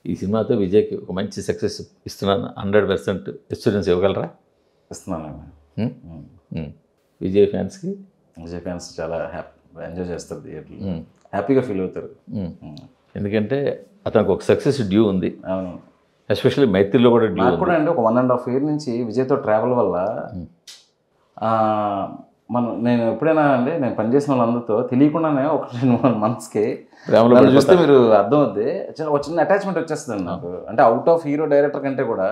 ఈ సినిమాతో విజయ్కి ఒక మంచి సక్సెస్ ఇస్తున్నాను హండ్రెడ్ పర్సెంట్ ఎక్స్పీరియన్స్ ఇవ్వగలరా ఇస్తున్నాను ఉమ్? ఉమ్. విజయ్ ఫ్యాన్స్కి విజయ్ ఫ్యాన్స్ చాలా హ్యాపీ ఎంజాయ్ చేస్తారు థియేటర్లో ఉమ్. హ్యాపీగా ఫీల్ అవుతారు ఉమ్. ఉమ్. ఎందుకంటే అతనికి ఒక సక్సెస్ డ్యూ ఉంది అవును ఎస్పెషల్లీ మైత్రిలో కూడా డ్యూ నాకు ఉంది కూడా అండి ఒక వన్ అండ్ హాఫ్ ఇయర్ నుంచి విజయ్తో ట్రావెల్ వల్ల ఆ, మనం నేను ఎప్పుడైనా అండి నేను పనిచేసిన వాళ్ళందరితో తెలియకుండానే ఒక రెండు మూడు మంత్స్కి ప్రేమలో నన్ను చూస్తే మీరు అర్థం అవుద్ది చిన్న ఒక చిన్న అటాచ్మెంట్ వచ్చేస్తుంది నాకు అంటే అవుట్ ఆఫ్ హీరో డైరెక్టర్ కంటే కూడా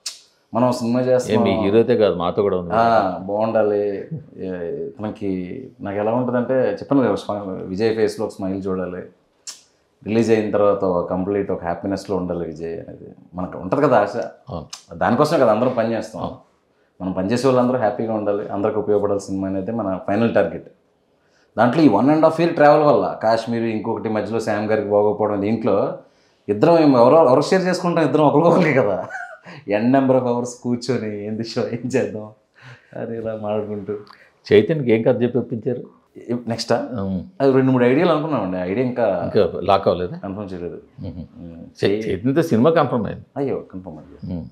మనం సినిమా ఏం చేస్తాం మీ హీరోతే కాదు మాతో కూడా ఉంది ఆ, బాగుండాలి ఏ, మనకి నాకు ఎలా ఉంటుందంటే చెప్పాను కదా స్మ- విజయ్ ఫేస్లో ఒక స్మైల్ చూడాలి రిలీజ్ అయిన తర్వాత ఒక కంప్లీట్ ఒక హ్యాపీనెస్లో ఉండాలి విజయ్ అనేది మనకు ఉంటుంది కదా ఆశ అవును. దానికోసమే కదా అందరం పని చేస్తాం మనం పనిచేసే వాళ్ళందరూ హ్యాపీగా ఉండాలి అందరికి ఉపయోగపడాలి సినిమా అనేది మన ఫైనల్ టార్గెట్ దాంట్లో ఈ one and half year travel వల్ల కాశ్మీర్ ఇంకొకటి మధ్యలో శామ్ గారికి బాగోకపోవడం దీంట్లో ఇద్దరం ఏం ఎవరో ఎవరు షేర్ చేసుకుంటాం ఇద్దరం ఒకరికొకరికి కదా ఎన్ నెంబర్ ఆఫ్ అవర్స్ కూర్చొని ఏంది షో ఏం చేద్దాం అని ఇలా మాట్లాడుకుంటూ చైతన్యకి ఏం కథ చెప్పి ఒప్పించారు నెక్స్ట్ ఉమ్. అది రెండు మూడు ఐడియాలు అనుకున్నామండి ఐడియా ఇంకా ఇంకా లాక్ అవ్వలేదా కన్ఫర్మ్ చేయలేదు ఉహు. ఉమ్, చై- చైతన్యతో సినిమా కన్ఫర్మ్ అయింది అయ్యో కన్ఫర్మ్ అయ్యో ఉమ్.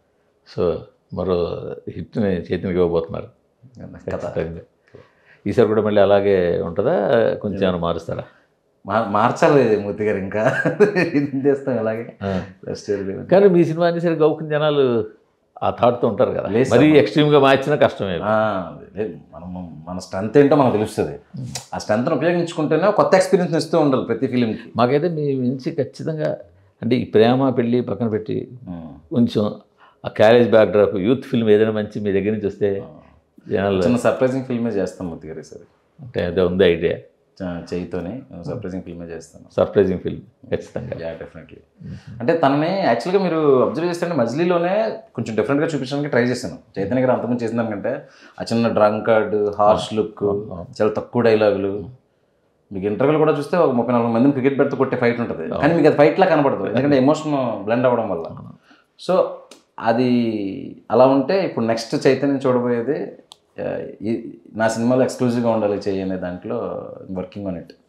సో మరో హిట్ని చైతన్యకి ఇవ్వబోతున్నారు కథ ఖచ్చితంగా ఈసారి కూడా మళ్ళీ అలాగే ఉంటుందా కొంచెం ఏమైనా మారుస్తారా మా- మార్చాలి మూర్తి గారు ఇంకా ఇది చేస్తాం అలాగే Rest లేదు. కానీ మీ సినిమా అనేసరికి గౌకుని జనాలు ఆ థాట్తో ఉంటారు కదా లేదు మరీ ఎక్స్ట్రీమ్గా మార్చినా కష్టమే ఆ, లేదు మనం మన స్ట్రెంత్ ఏంటో మనకు తెలుస్తుంది ఆ స్ట్రెంత్ని ఉపయోగించుకుంటేనే ఒక కొత్త ఎక్స్పీరియన్స్ ఇస్తూ ఉండాలి ప్రతి ఫిలింకి మాకైతే మీ నుంచి ఖచ్చితంగా అంటే ఈ ప్రేమ పెళ్ళి పక్కన పెట్టి కొంచెం ఆ క్యారేజ్ బ్యాక్డ్రాప్ యూత్ ఫిల్మ్ ఏదైనా మంచి మీ దగ్గర నుంచి వస్తే జనాలు చిన్న సర్ప్రైజింగ్ ఫిల్మే చేస్తాం మూర్తి గారు సరే అంటే అదే ఉంది ఐడియా చేయితోనే సర్ప్రైజింగ్ ఫిల్మే చేస్తాను సర్ప్రైజింగ్ ఫిల్మ్ ఖచ్చితంగా యా డెఫినెట్లీ అంటే తనని యాక్చువల్గా మీరు అబ్జర్వ్ చేస్తే మజిలీలోనే కొంచెం డిఫరెంట్గా చూపించడానికి ట్రై చేశాను చైతన్య గారు అంతకుముందు చేసిన దానికంటే ఆ చిన్న డ్రంకర్డ్ హార్ష్ లుక్ చాలా తక్కువ డైలాగులు మీకు ఇంటర్వ్యూలు కూడా చూస్తే ఒక ముప్పై నలభై మందిని క్రికెట్ పెడితే కొట్టే ఫైట్ ఉంటుంది కానీ మీకు అది ఫైట్లా కనపడదు ఎందుకంటే ఎమోషన్ బ్లెండ్ అవ్వడం వల్ల సో అది అలా ఉంటే ఇప్పుడు నెక్స్ట్ చైతన్యం చూడబోయేది ఆ, ఈ- నా సినిమాలో ఎక్స్క్లూజివ్గా ఉండాలి చేయనే దాంట్లో వర్కింగ్ ఆన్ ఇట్